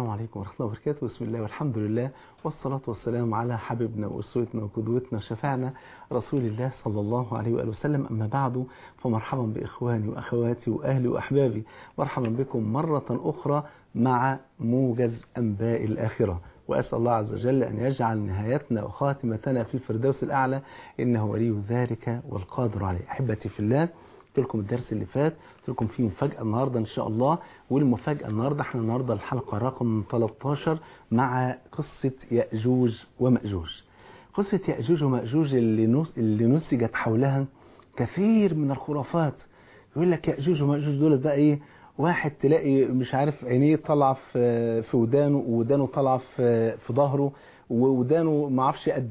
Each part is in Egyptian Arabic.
عليكم ورحمة الله وبركاته بسم الله والحمد لله والصلاة والسلام على حبيبنا وأسوتنا وقدوتنا وشفعنا رسول الله صلى الله عليه وآله وسلم أما بعد فمرحبا بإخواني وأخواتي وأهلي وأحبابي مرحبا بكم مرة أخرى مع موجز أنباء الآخرة وأسأل الله عز وجل أن يجعل نهايتنا وخاتمتنا في الفردوس الأعلى إنه ولي ذلك والقادر عليه أحبتي في الله قلت لكم الدرس اللي فات قلت لكم فيه مفاجأة النهاردة إن شاء الله والمفاجأة النهاردة احنا النهاردة الحلقة رقم 13 مع قصة يأجوج ومأجوج قصة يأجوج ومأجوج اللي, نس اللي نسجت حولها كثير من الخرافات يقول لك يأجوج ومأجوج دول بقى ايه واحد تلاقي مش عارف عينيه طالعه في في ودانه ودانه طالعه في في ظهره وودانه ما اعرفش قد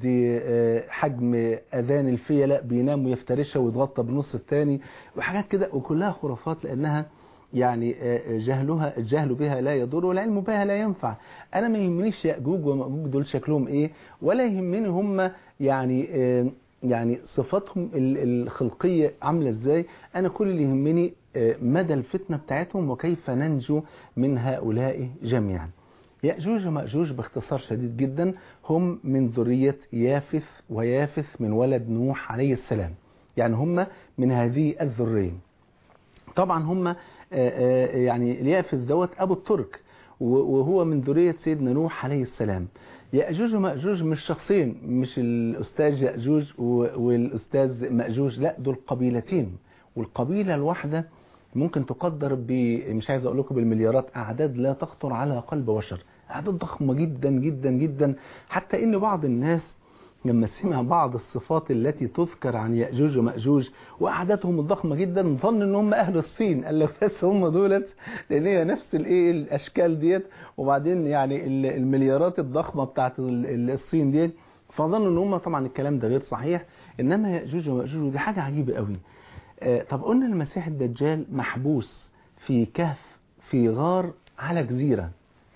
حجم اذان الفيله بينام ويفترشها ويتغطى بالنص الثاني وحاجات كده وكلها خرافات لانها يعني جهلها الجهل بها لا يضر والعلم بها لا ينفع انا ما يهمنيش ياجوج وماجوج دول شكلهم ايه ولا يهمني هم يعني يعني صفاتهم الخلقيه عامله ازاي انا كل اللي يهمني مدى الفتنه بتاعتهم وكيف ننجو من هؤلاء جميعا يأجوج ومأجوج باختصار شديد جدا هم من ذرية يافث ويافث من ولد نوح عليه السلام يعني هم من هذه الذرية طبعا هم يعني يافث دوت أبو الترك وهو من ذرية سيدنا نوح عليه السلام يأجوج ومأجوج مش شخصين مش الأستاذ يأجوج والأستاذ مأجوج لا دول قبيلتين والقبيلة الواحدة ممكن تقدر ب مش عايز اقول لكم بالمليارات اعداد لا تخطر على قلب بشر اعداد ضخمه جدا جدا جدا حتى ان بعض الناس لما سمع بعض الصفات التي تذكر عن ياجوج وماجوج واعدادهم الضخمه جدا ظن ان هم اهل الصين قال لك بس هم دولت لان هي نفس الايه الاشكال ديت وبعدين يعني المليارات الضخمه بتاعت الصين ديت فظنوا ان هم طبعا الكلام ده غير صحيح انما ياجوج وماجوج دي حاجه عجيبه قوي طب قلنا المسيح الدجال محبوس في كهف في غار على جزيرة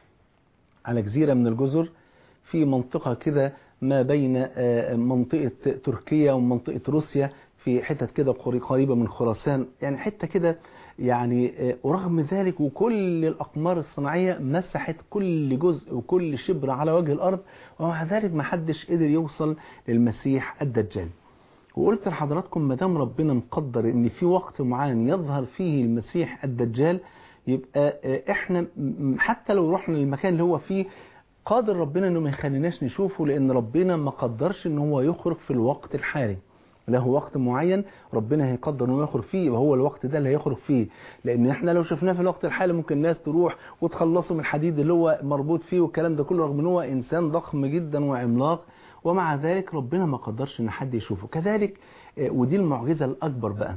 على جزيرة من الجزر في منطقة كده ما بين منطقة تركيا ومنطقة روسيا في حتت كده قريبة من خراسان يعني حتة كده يعني ورغم ذلك وكل الأقمار الصناعية مسحت كل جزء وكل شبر على وجه الأرض ومع ذلك ما حدش قدر يوصل للمسيح الدجال وقلت لحضراتكم ما دام ربنا مقدر ان في وقت معين يظهر فيه المسيح الدجال يبقى احنا حتى لو رحنا للمكان اللي هو فيه قادر ربنا انه ما يخليناش نشوفه لان ربنا ما قدرش ان هو يخرج في الوقت الحالي له وقت معين ربنا هيقدر انه يخرج فيه يبقى هو الوقت ده اللي هيخرج فيه لان احنا لو شفناه في الوقت الحالي ممكن الناس تروح وتخلصوا من الحديد اللي هو مربوط فيه والكلام ده كله رغم ان هو انسان ضخم جدا وعملاق ومع ذلك ربنا ما قدرش ان حد يشوفه كذلك ودي المعجزة الأكبر بقى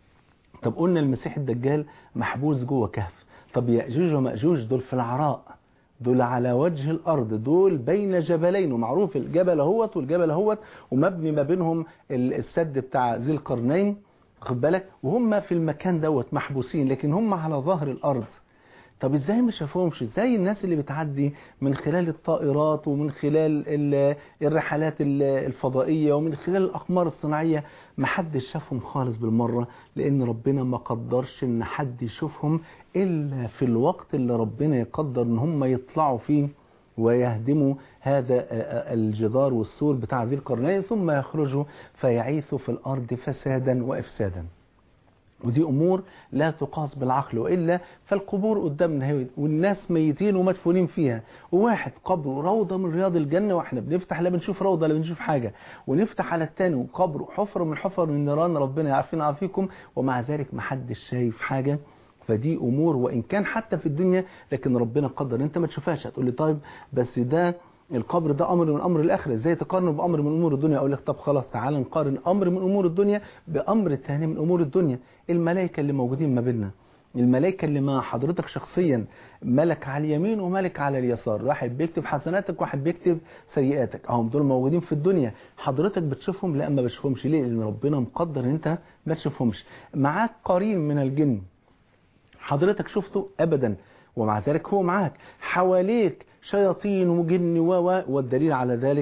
طب قلنا المسيح الدجال محبوس جوه كهف طب يأجوج ومأجوج دول في العراء دول على وجه الأرض دول بين جبلين ومعروف الجبل اهوت والجبل اهوت ومبني ما بينهم السد بتاع ذي القرنين خد بالك وهم في المكان دوت محبوسين لكن هم على ظهر الأرض طب ازاي ما شافوهمش ازاي الناس اللي بتعدي من خلال الطائرات ومن خلال الرحلات الفضائية ومن خلال الأقمار الصناعية ما حدش شافهم خالص بالمرة لأن ربنا ما قدرش ان حد يشوفهم إلا في الوقت اللي ربنا يقدر ان هم يطلعوا فيه ويهدموا هذا الجدار والسور بتاع ذي القرنين ثم يخرجوا فيعيثوا في الأرض فسادا وإفسادا ودي أمور لا تقاس بالعقل وإلا فالقبور قدامنا والناس ميتين ومدفونين فيها وواحد قبره روضة من رياض الجنة وإحنا بنفتح لا بنشوف روضة لا بنشوف حاجة ونفتح على التاني وقبره حفرة من حفر من نيران ربنا يعافينا عافيكم ومع ذلك محدش شايف حاجة فدي أمور وإن كان حتى في الدنيا لكن ربنا قدر أنت ما تشوفهاش هتقول لي طيب بس ده القبر ده امر من امر الاخره ازاي تقارنه بامر من امور الدنيا اقول لك طب خلاص تعال نقارن امر من امور الدنيا بامر ثاني من امور الدنيا الملائكه اللي موجودين ما بيننا الملائكه اللي مع حضرتك شخصيا ملك على اليمين وملك على اليسار واحد بيكتب حسناتك وواحد بيكتب سيئاتك اهم دول موجودين في الدنيا حضرتك بتشوفهم لا ما بتشوفهمش ليه لان ربنا مقدر ان انت ما تشوفهمش معاك قرين من الجن حضرتك شفته ابدا ومع ذلك هو معاك حواليك شياطين وجن و والدليل على ذلك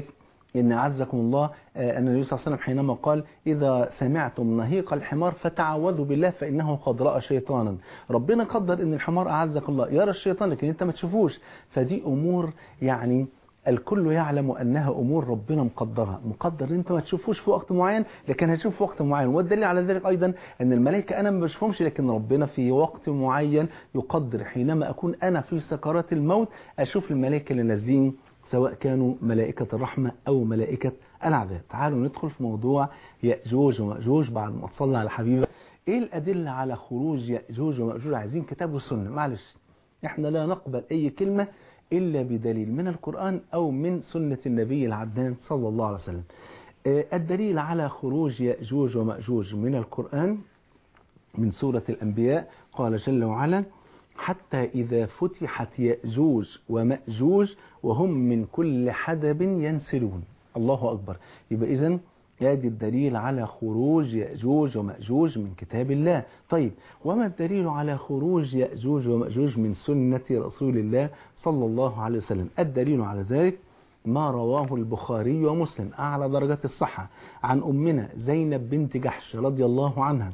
إن أعزكم الله أن النبي صلى الله عليه وسلم حينما قال إذا سمعتم نهيق الحمار فتعوذوا بالله فإنه قد رأى شيطانا ربنا قدر أن الحمار أعزك الله يرى الشيطان لكن أنت ما تشوفوش فدي أمور يعني الكل يعلم أنها أمور ربنا مقدرها مقدر أنت ما تشوفوش في وقت معين لكن هتشوف في وقت معين والدليل على ذلك أيضا أن الملائكة أنا ما بشوفهمش لكن ربنا في وقت معين يقدر حينما أكون أنا في سكرات الموت أشوف الملائكة اللي نازلين سواء كانوا ملائكة الرحمة أو ملائكة العذاب تعالوا ندخل في موضوع يأجوج ومأجوج بعد ما تصلى على حبيبه إيه الأدلة على خروج يأجوج ومأجوج عايزين كتاب وسنة معلش إحنا لا نقبل أي كلمة إلا بدليل من القرآن أو من سنة النبي العدنان صلى الله عليه وسلم الدليل على خروج يأجوج ومأجوج من القرآن من سورة الأنبياء قال جل وعلا حتى إذا فتحت يأجوج ومأجوج وهم من كل حدب ينسلون الله أكبر يبقى إذن يدي الدليل على خروج يأجوج ومأجوج من كتاب الله طيب وما الدليل على خروج يأجوج ومأجوج من سنة رسول الله صلى الله عليه وسلم الدليل على ذلك ما رواه البخاري ومسلم أعلى درجات الصحة عن أمنا زينب بنت جحش رضي الله عنها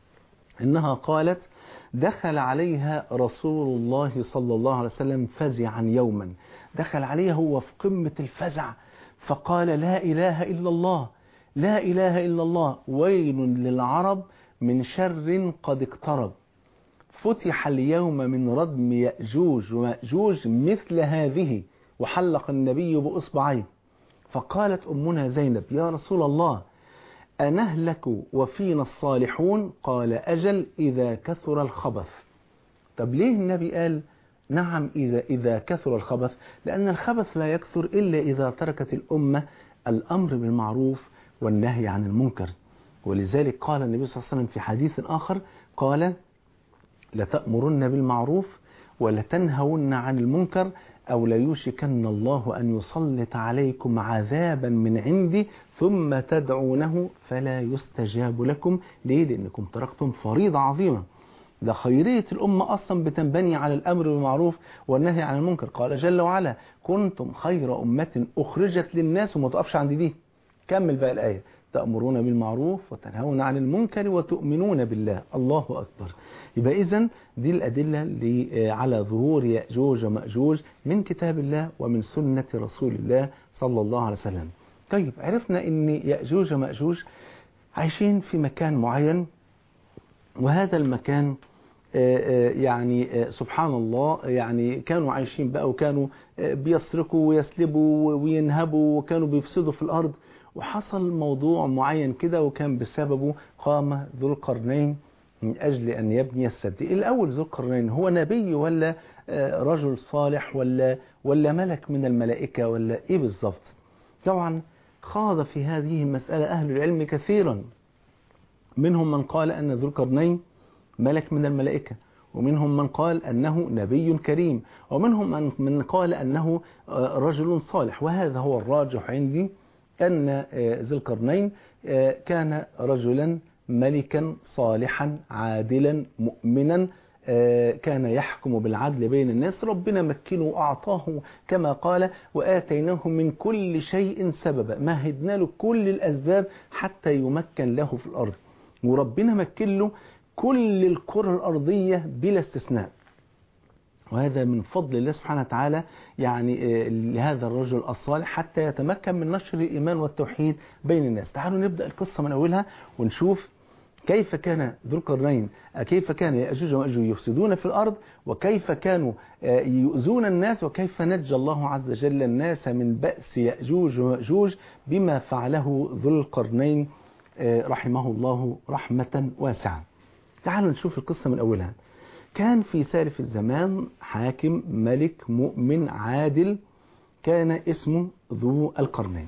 إنها قالت دخل عليها رسول الله صلى الله عليه وسلم فزعا يوما دخل عليها هو في قمة الفزع فقال لا إله إلا الله لا إله إلا الله ويل للعرب من شر قد اقترب فتح اليوم من ردم يأجوج ومأجوج مثل هذه وحلق النبي بأصبعيه فقالت أمنا زينب يا رسول الله أنهلك وفينا الصالحون قال أجل إذا كثر الخبث طب ليه النبي قال نعم إذا, إذا كثر الخبث لأن الخبث لا يكثر إلا إذا تركت الأمة الأمر بالمعروف والنهي عن المنكر ولذلك قال النبي صلى الله عليه وسلم في حديث آخر قال لتأمرن بالمعروف ولتنهون عن المنكر أو ليوشكن الله أن يسلط عليكم عذابا من عندي ثم تدعونه فلا يستجاب لكم ليه؟ لأنكم تركتم فريضة عظيمة ده خيرية الأمة أصلا بتنبني على الأمر بالمعروف والنهي عن المنكر قال جل وعلا كنتم خير أمة أخرجت للناس وما تقفش عند دي كمل بقى الآية تأمرون بالمعروف وتنهون عن المنكر وتؤمنون بالله الله أكبر يبقى إذن دي الأدلة على ظهور يأجوج ومأجوج من كتاب الله ومن سنة رسول الله صلى الله عليه وسلم طيب عرفنا أن يأجوج ومأجوج عايشين في مكان معين وهذا المكان يعني سبحان الله يعني كانوا عايشين بقى وكانوا بيسرقوا ويسلبوا وينهبوا وكانوا بيفسدوا في الأرض وحصل موضوع معين كده وكان بسببه قام ذو القرنين من أجل أن يبني السد الأول ذو القرنين هو نبي ولا رجل صالح ولا ولا ملك من الملائكة ولا إيه بالظبط طبعا خاض في هذه المسألة أهل العلم كثيرا منهم من قال أن ذو القرنين ملك من الملائكة ومنهم من قال أنه نبي كريم ومنهم من قال أنه رجل صالح وهذا هو الراجح عندي أن ذي القرنين كان رجلا ملكا صالحا عادلا مؤمنا كان يحكم بالعدل بين الناس ربنا مكنه وأعطاه كما قال وآتيناه من كل شيء سببا مهدنا له كل الأسباب حتى يمكن له في الأرض وربنا مكن له كل الكرة الأرضية بلا استثناء وهذا من فضل الله سبحانه وتعالى يعني لهذا الرجل الصالح حتى يتمكن من نشر الإيمان والتوحيد بين الناس تعالوا نبدأ القصة من أولها ونشوف كيف كان ذو القرنين كيف كان يأجوج ومأجوج يفسدون في الأرض وكيف كانوا يؤذون الناس وكيف نجى الله عز وجل الناس من بأس يأجوج ومأجوج بما فعله ذو القرنين رحمه الله رحمة واسعة تعالوا نشوف القصة من أولها كان في سالف الزمان حاكم ملك مؤمن عادل كان اسمه ذو القرنين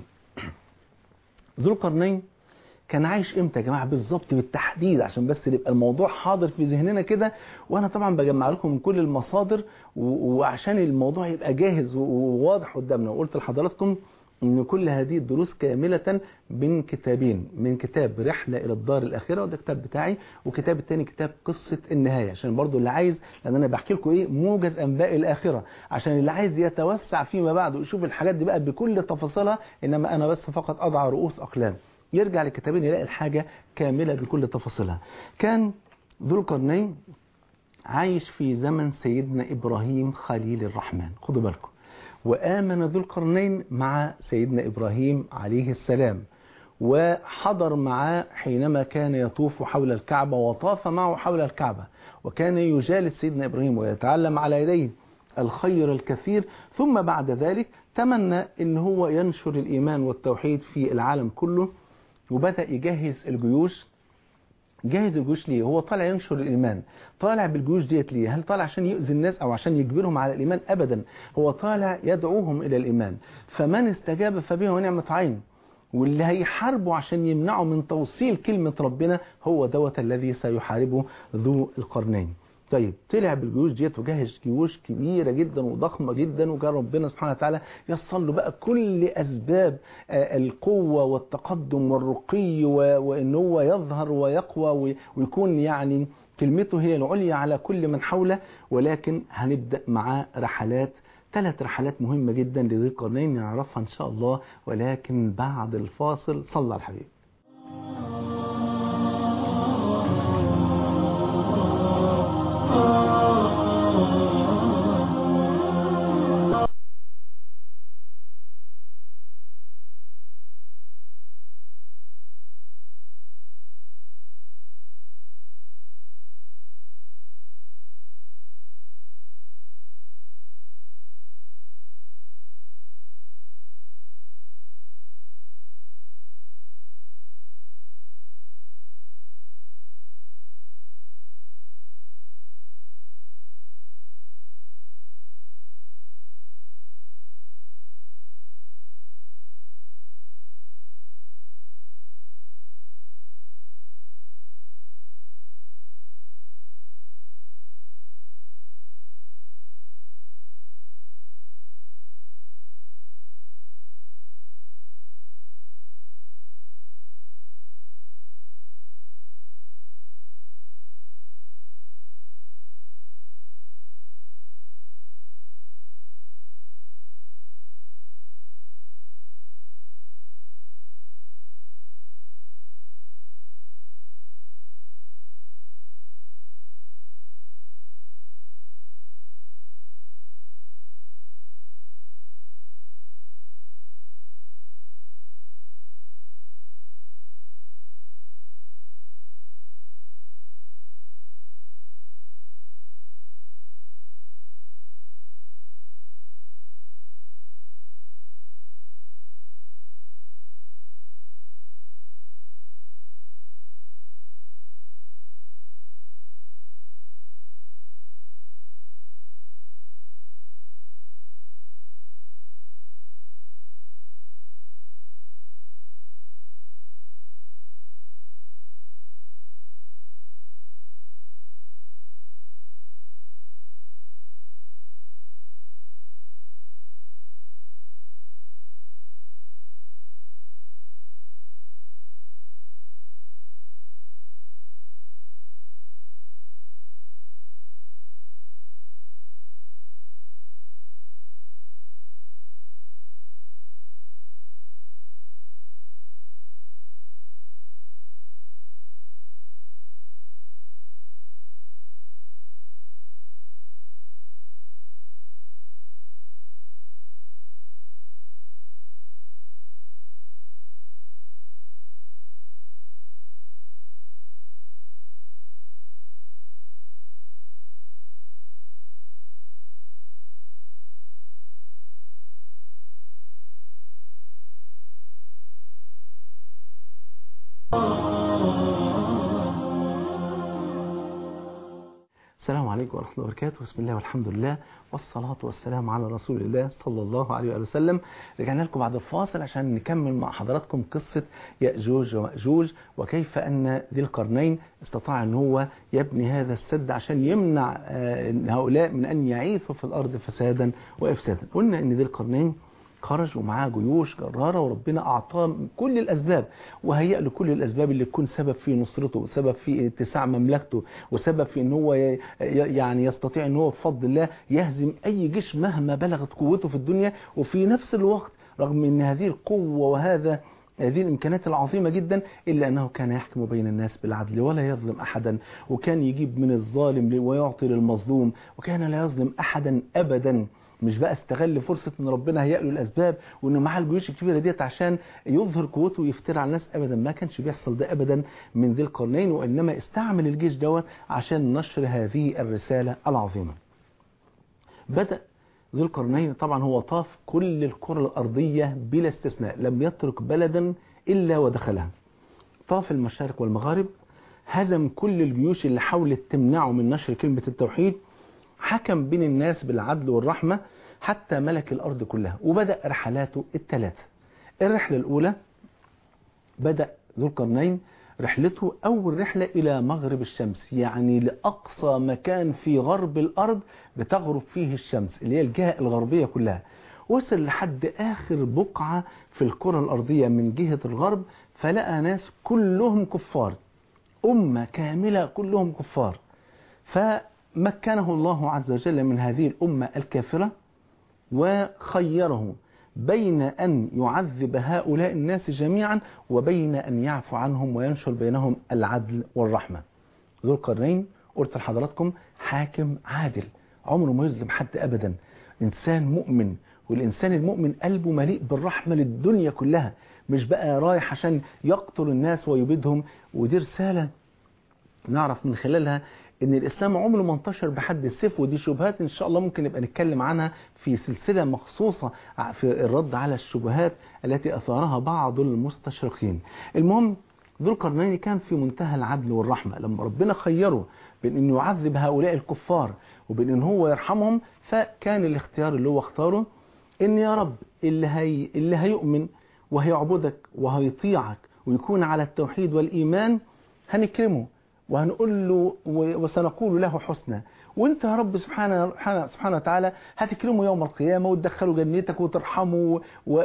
ذو القرنين كان عايش امتى يا جماعه بالظبط بالتحديد عشان بس يبقى الموضوع حاضر في ذهننا كده وانا طبعا بجمع لكم من كل المصادر وعشان الموضوع يبقى جاهز وواضح قدامنا وقلت لحضراتكم ان كل هذه الدروس كاملة من كتابين من كتاب رحلة الى الدار الاخرة وده الكتاب بتاعي وكتاب التاني كتاب قصة النهاية عشان برضو اللي عايز لان انا بحكي لكم ايه موجز انباء الاخرة عشان اللي عايز يتوسع فيما بعد ويشوف الحاجات دي بقى بكل تفاصيلها انما انا بس فقط اضع رؤوس اقلام يرجع للكتابين يلاقي الحاجة كاملة بكل تفاصيلها كان ذو القرنين عايش في زمن سيدنا إبراهيم خليل الرحمن خدوا بالكم وآمن ذو القرنين مع سيدنا إبراهيم عليه السلام وحضر معه حينما كان يطوف حول الكعبة وطاف معه حول الكعبة وكان يجالس سيدنا إبراهيم ويتعلم على يديه الخير الكثير ثم بعد ذلك تمنى ان هو ينشر الإيمان والتوحيد في العالم كله وبدأ يجهز الجيوش جاهز الجيوش ليه هو طالع ينشر الإيمان طالع بالجيوش ديت ليه هل طالع عشان يؤذي الناس أو عشان يجبرهم على الإيمان أبدا هو طالع يدعوهم إلى الإيمان فمن استجاب فبه ونعمة عين واللي هيحاربوا عشان يمنعوا من توصيل كلمة ربنا هو دوت الذي سيحاربه ذو القرنين طيب طلع بالجيوش ديت وجهز جيوش كبيره جدا وضخمه جدا وكان ربنا سبحانه وتعالى يصل له بقى كل اسباب القوه والتقدم والرقي وان هو يظهر ويقوى ويكون يعني كلمته هي العليا على كل من حوله ولكن هنبدا معاه رحلات ثلاث رحلات مهمه جدا لذي القرنين نعرفها ان شاء الله ولكن بعد الفاصل صلى على الحبيب السلام عليكم ورحمة الله وبركاته بسم الله والحمد لله والصلاة والسلام على رسول الله صلى الله عليه وآله وسلم رجعنا لكم بعد الفاصل عشان نكمل مع حضراتكم قصة يأجوج ومأجوج وكيف أن ذي القرنين استطاع أن هو يبني هذا السد عشان يمنع هؤلاء من أن يعيثوا في الأرض فسادا وإفسادا قلنا أن ذي القرنين خرج ومعاه جيوش جرارة وربنا أعطاه كل الأسباب وهيأ له كل الأسباب اللي تكون سبب في نصرته وسبب في اتساع مملكته وسبب في ان هو ي- يعني يستطيع ان هو بفضل الله يهزم أي جيش مهما بلغت قوته في الدنيا وفي نفس الوقت رغم ان هذه القوة وهذا هذه الإمكانيات العظيمة جدا إلا أنه كان يحكم بين الناس بالعدل ولا يظلم أحدا وكان يجيب من الظالم ويعطي للمظلوم وكان لا يظلم أحدا أبدا مش بقى استغل فرصة ان ربنا هيأ له الاسباب وانه معاه الجيوش الكبيرة ديت عشان يظهر قوته ويفتري على الناس ابدا ما كانش بيحصل ده ابدا من ذي القرنين وانما استعمل الجيش دوت عشان نشر هذه الرسالة العظيمة بدأ ذو القرنين طبعا هو طاف كل الكرة الأرضية بلا استثناء لم يترك بلدا إلا ودخلها طاف المشارق والمغارب هزم كل الجيوش اللي حاولت تمنعه من نشر كلمة التوحيد حكم بين الناس بالعدل والرحمة حتى ملك الأرض كلها وبدأ رحلاته الثلاثة الرحلة الأولى بدأ ذو القرنين رحلته أول رحلة إلى مغرب الشمس يعني لأقصى مكان في غرب الأرض بتغرب فيه الشمس اللي هي الجهة الغربية كلها وصل لحد آخر بقعة في الكرة الأرضية من جهة الغرب فلقى ناس كلهم كفار أمة كاملة كلهم كفار فمكنه الله عز وجل من هذه الأمة الكافرة وخيره بين أن يعذب هؤلاء الناس جميعا وبين أن يعفو عنهم وينشر بينهم العدل والرحمة ذو القرنين قلت لحضراتكم حاكم عادل عمره ما يظلم حد أبدا إنسان مؤمن والإنسان المؤمن قلبه مليء بالرحمة للدنيا كلها مش بقى رايح عشان يقتل الناس ويبيدهم ودي رسالة نعرف من خلالها ان الاسلام عمره ما انتشر بحد السيف ودي شبهات ان شاء الله ممكن نبقى نتكلم عنها في سلسله مخصوصه في الرد على الشبهات التي اثارها بعض المستشرقين. المهم ذو القرنين كان في منتهى العدل والرحمه لما ربنا خيره بين انه يعذب هؤلاء الكفار وبين ان هو يرحمهم فكان الاختيار اللي هو اختاره ان يا رب اللي هي اللي هيؤمن وهيعبدك وهيطيعك ويكون على التوحيد والايمان هنكرمه وهنقول له وسنقول له حسنى وانت يا رب سبحانه سبحانه وتعالى هتكرمه يوم القيامه وتدخله جنتك وترحمه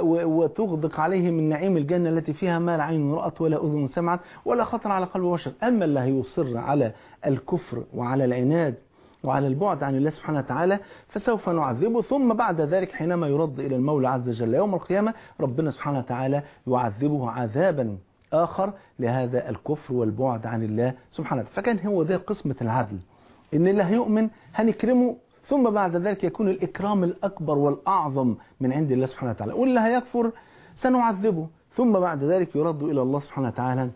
وتغدق عليه من نعيم الجنه التي فيها ما لا عين رأت ولا اذن سمعت ولا خطر على قلب بشر اما اللي هيصر على الكفر وعلى العناد وعلى البعد عن الله سبحانه وتعالى فسوف نعذبه ثم بعد ذلك حينما يرد إلى المولى عز وجل يوم القيامة ربنا سبحانه وتعالى يعذبه عذابا آخر لهذا الكفر والبعد عن الله سبحانه وتعالى فكان هو ده قسمة العدل إن اللي هيؤمن هنكرمه ثم بعد ذلك يكون الإكرام الأكبر والأعظم من عند الله سبحانه وتعالى واللي هيكفر سنعذبه ثم بعد ذلك يرد إلى الله سبحانه وتعالى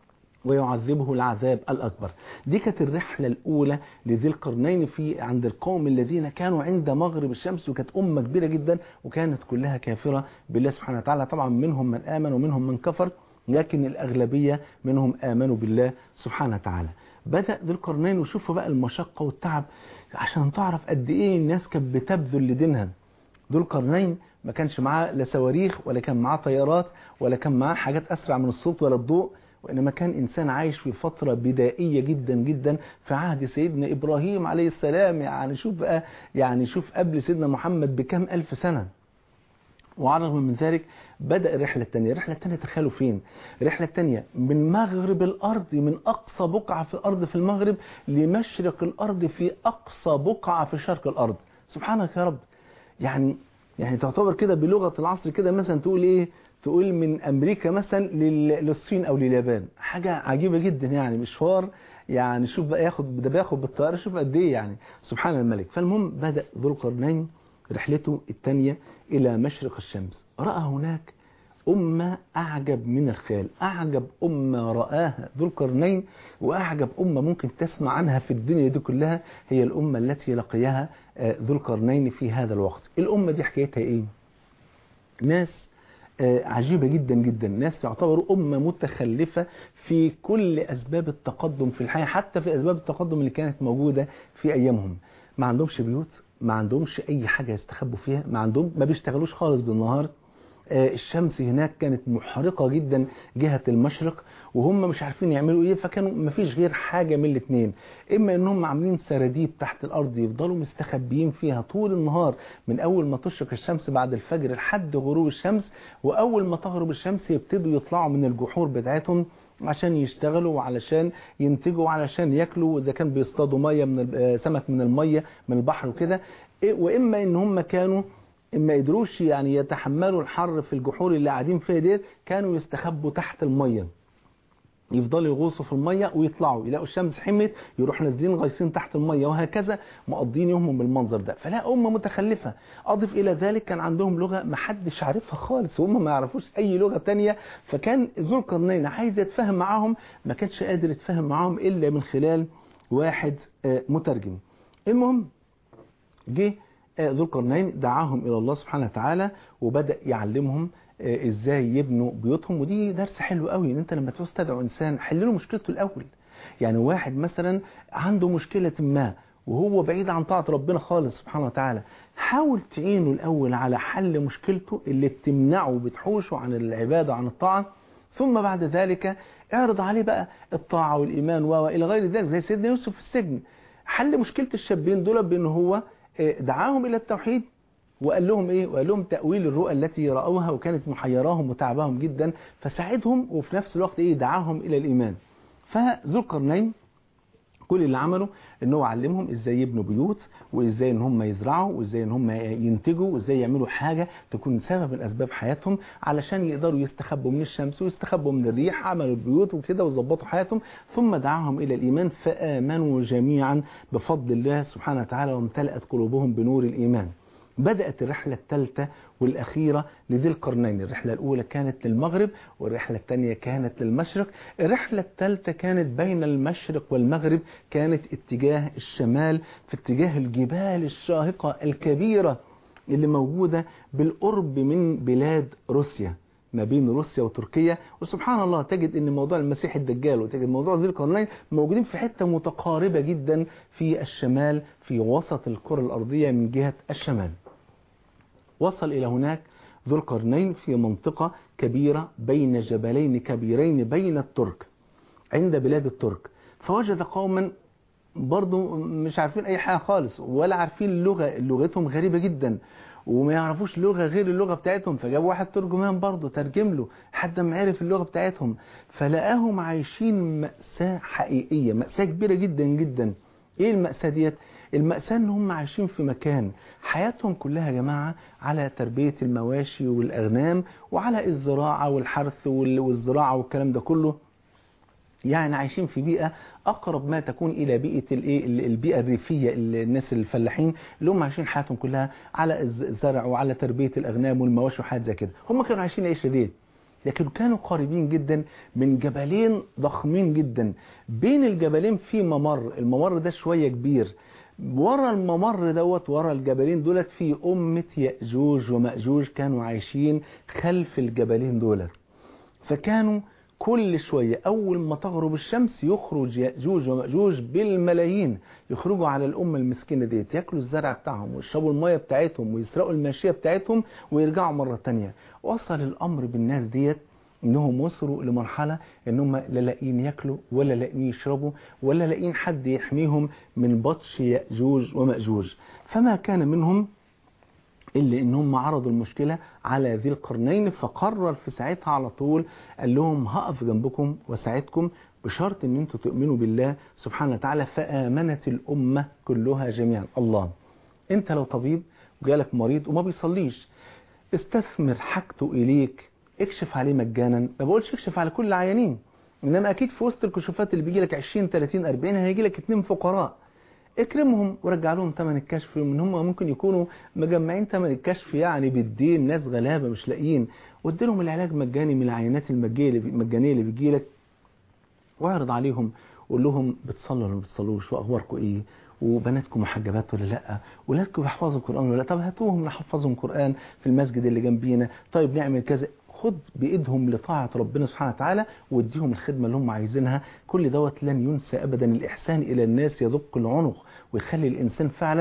ويعذبه العذاب الأكبر دي كانت الرحلة الأولى لذي القرنين في عند القوم الذين كانوا عند مغرب الشمس وكانت أمة كبيرة جدا وكانت كلها كافرة بالله سبحانه وتعالى طبعا منهم من آمن ومنهم من كفر لكن الأغلبية منهم آمنوا بالله سبحانه وتعالى بدأ ذي القرنين وشوفوا بقى المشقة والتعب عشان تعرف قد إيه الناس كانت بتبذل لدينها ذو القرنين ما كانش معاه لا صواريخ ولا كان معاه طيارات ولا كان معاه حاجات أسرع من الصوت ولا الضوء وإنما كان إنسان عايش في فترة بدائية جدا جدا في عهد سيدنا إبراهيم عليه السلام يعني شوف بقى يعني شوف قبل سيدنا محمد بكم ألف سنة وعلى الرغم من ذلك بدأ الرحلة الثانية الرحلة الثانية تخيلوا فين الرحلة الثانية من مغرب الأرض من أقصى بقعة في الأرض في المغرب لمشرق الأرض في أقصى بقعة في شرق الأرض سبحانك يا رب يعني يعني تعتبر كده بلغة العصر كده مثلا تقول إيه تقول من أمريكا مثلا للصين أو لليابان حاجة عجيبة جدا يعني مشوار يعني شوف بقى ياخد ده بياخد بالطيارة شوف قد إيه يعني سبحان الملك فالمهم بدأ ذو القرنين رحلته الثانية إلى مشرق الشمس رأى هناك أمة أعجب من الخيال أعجب أمة رآها ذو القرنين وأعجب أمة ممكن تسمع عنها في الدنيا دي كلها هي الأمة التي لقيها ذو القرنين في هذا الوقت الأمة دي حكايتها إيه ناس عجيبة جدا جدا ناس تعتبر أمة متخلفة في كل أسباب التقدم في الحياة حتى في أسباب التقدم اللي كانت موجودة في أيامهم ما عندهمش بيوت ما عندهمش أي حاجة يستخبوا فيها ما عندهم ما بيشتغلوش خالص بالنهار الشمس هناك كانت محرقة جدا جهة المشرق وهم مش عارفين يعملوا ايه فكانوا مفيش غير حاجة من الاثنين اما انهم عاملين سراديب تحت الارض يفضلوا مستخبيين فيها طول النهار من اول ما تشرق الشمس بعد الفجر لحد غروب الشمس واول ما تغرب الشمس يبتدوا يطلعوا من الجحور بتاعتهم عشان يشتغلوا وعلشان ينتجوا وعلشان ياكلوا اذا كان بيصطادوا ميه من سمك من الميه من البحر وكده واما ان هم كانوا ما قدروش يعني يتحملوا الحر في الجحور اللي قاعدين فيها ديت كانوا يستخبوا تحت الميه يفضلوا يغوصوا في الميه ويطلعوا يلاقوا الشمس حمت يروحوا نازلين غايصين تحت الميه وهكذا مقضين يومهم بالمنظر ده فلا امه متخلفه اضف الى ذلك كان عندهم لغه ما حدش عارفها خالص وهم ما يعرفوش اي لغه تانية فكان ذو القرنين عايز يتفاهم معاهم ما كانش قادر يتفاهم معاهم الا من خلال واحد مترجم المهم جه ذو القرنين دعاهم الى الله سبحانه وتعالى وبدا يعلمهم ازاي يبنوا بيوتهم ودي درس حلو قوي ان انت لما تعوز تدعو انسان حل له مشكلته الاول يعني واحد مثلا عنده مشكله ما وهو بعيد عن طاعه ربنا خالص سبحانه وتعالى حاول تعينه الاول على حل مشكلته اللي بتمنعه بتحوشه عن العباده عن الطاعه ثم بعد ذلك اعرض عليه بقى الطاعه والايمان والى غير ذلك زي سيدنا يوسف في السجن حل مشكله الشابين دول بان هو دعاهم الى التوحيد وقال لهم ايه وقال لهم تاويل الرؤى التي راوها وكانت محيراهم وتعباهم جدا فساعدهم وفي نفس الوقت ايه دعاهم الى الايمان فذو القرنين كل اللي عمله ان هو علمهم ازاي يبنوا بيوت وازاي ان هم يزرعوا وازاي ان هم ينتجوا وازاي يعملوا حاجه تكون سبب من اسباب حياتهم علشان يقدروا يستخبوا من الشمس ويستخبوا من الريح عملوا البيوت وكده وظبطوا حياتهم ثم دعاهم الى الايمان فامنوا جميعا بفضل الله سبحانه وتعالى وامتلأت قلوبهم بنور الايمان بدأت الرحلة الثالثة والأخيرة لذي القرنين الرحلة الأولى كانت للمغرب والرحلة الثانية كانت للمشرق الرحلة الثالثة كانت بين المشرق والمغرب كانت اتجاه الشمال في اتجاه الجبال الشاهقة الكبيرة اللي موجودة بالقرب من بلاد روسيا ما بين روسيا وتركيا وسبحان الله تجد ان موضوع المسيح الدجال وتجد موضوع ذي القرنين موجودين في حته متقاربه جدا في الشمال في وسط الكره الارضيه من جهه الشمال. وصل الى هناك ذو القرنين في منطقه كبيره بين جبلين كبيرين بين الترك عند بلاد الترك فوجد قوما برضه مش عارفين اي حاجه خالص ولا عارفين اللغه لغتهم غريبه جدا وما يعرفوش لغه غير اللغه بتاعتهم فجاب واحد ترجمان برضه ترجم له لحد ما عرف اللغه بتاعتهم فلقاهم عايشين مأساة حقيقيه مأساة كبيره جدا جدا ايه المأساة ديت المأساة ان هم عايشين في مكان حياتهم كلها يا جماعة على تربية المواشي والأغنام وعلى الزراعة والحرث والزراعة والكلام ده كله يعني عايشين في بيئة أقرب ما تكون إلى بيئة الإيه البيئة الريفية الناس الفلاحين اللي هم عايشين حياتهم كلها على الزرع وعلى تربية الأغنام والمواشي وحاجات زي كده هم كانوا عايشين العيشة ديت لكن كانوا قريبين جدا من جبلين ضخمين جدا بين الجبلين في ممر الممر ده شوية كبير ورا الممر دوت ورا الجبلين دولت في أمة يأجوج ومأجوج كانوا عايشين خلف الجبلين دولت فكانوا كل شوية أول ما تغرب الشمس يخرج يأجوج ومأجوج بالملايين يخرجوا على الأمة المسكينة ديت ياكلوا الزرع بتاعهم ويشربوا المية بتاعتهم ويسرقوا الماشية بتاعتهم ويرجعوا مرة تانية وصل الأمر بالناس ديت انهم وصلوا لمرحلة انهم لا لاقيين ياكلوا ولا لاقيين يشربوا ولا لاقيين حد يحميهم من بطش يأجوج ومأجوج فما كان منهم إلا إنهم عرضوا المشكلة على ذي القرنين فقرر في ساعتها على طول قال لهم هقف جنبكم وساعدكم بشرط ان انتوا تؤمنوا بالله سبحانه وتعالى فآمنت الأمة كلها جميعا الله انت لو طبيب وجالك مريض وما بيصليش استثمر حاجته إليك اكشف عليه مجانا ما بقولش اكشف على كل العيانين انما اكيد في وسط الكشوفات اللي بيجي لك 20 30 40 هيجي لك اثنين فقراء اكرمهم ورجع لهم ثمن الكشف من هم ممكن يكونوا مجمعين ثمن الكشف يعني بالدين ناس غلابه مش لاقيين وادي لهم العلاج مجاني من العينات المجانيه اللي بتجي لك واعرض عليهم قول لهم بتصلوا ولا ما بتصلوش واخباركم ايه وبناتكم محجبات ولا لا ولادكم بيحفظوا القران ولا لا طب هاتوهم نحفظهم قران في المسجد اللي جنبينا طيب نعمل كذا خد بايدهم لطاعه ربنا سبحانه وتعالى واديهم الخدمه اللي هم عايزينها كل دوت لن ينسى ابدا الاحسان الى الناس يدق العنق ويخلي الانسان فعلا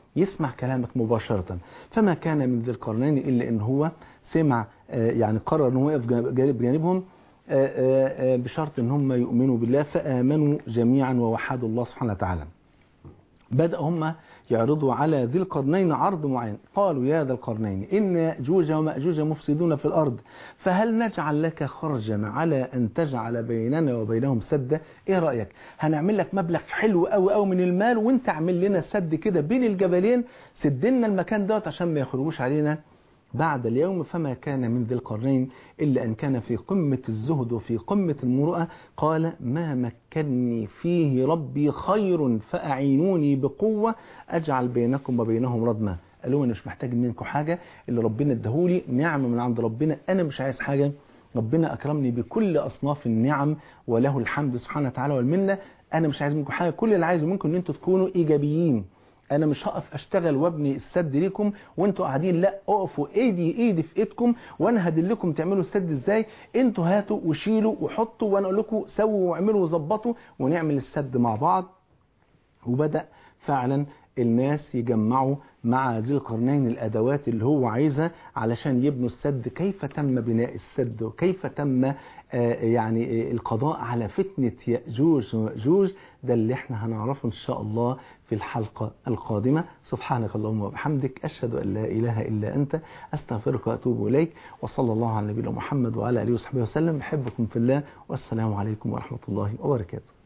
يسمع كلامك مباشرة فما كان من ذي القرنين إلا إن هو سمع يعني قرر أنه يقف بجانبهم بشرط أن هم يؤمنوا بالله فآمنوا جميعا ووحدوا الله سبحانه وتعالى بدأ هم يعرضوا على ذي القرنين عرض معين قالوا يا ذا القرنين إن يأجوج ومأجوج مفسدون في الأرض فهل نجعل لك خرجا على أن تجعل بيننا وبينهم سدا إيه رأيك هنعمل لك مبلغ حلو أو أو من المال وانت اعمل لنا سد كده بين الجبلين سدنا المكان دوت عشان ما يخرجوش علينا بعد اليوم فما كان من ذي القرنين إلا أن كان في قمة الزهد وفي قمة المروءة قال ما مكني فيه ربي خير فأعينوني بقوة أجعل بينكم وبينهم ردما قالوا أنا مش محتاج منكم حاجة اللي ربنا ادهولي نعمة من عند ربنا أنا مش عايز حاجة ربنا أكرمني بكل أصناف النعم وله الحمد سبحانه وتعالى والمنة أنا مش عايز منكم حاجة كل اللي عايزه منكم أن أنتوا تكونوا إيجابيين انا مش هقف اشتغل وابني السد ليكم وانتوا قاعدين لا اقفوا ايدي ايدي في ايدكم وانا هدلكم تعملوا السد ازاي انتوا هاتوا وشيلوا وحطوا وانا اقول لكم سووا واعملوا وظبطوا ونعمل السد مع بعض وبدا فعلا الناس يجمعوا مع ذي القرنين الأدوات اللي هو عايزها علشان يبنوا السد كيف تم بناء السد وكيف تم يعني القضاء على فتنة يأجوج ومأجوج ده اللي احنا هنعرفه إن شاء الله في الحلقة القادمة سبحانك اللهم وبحمدك أشهد أن لا إله إلا أنت أستغفرك وأتوب إليك وصلى الله على نبينا محمد وعلى آله وصحبه وسلم بحبكم في الله والسلام عليكم ورحمة الله وبركاته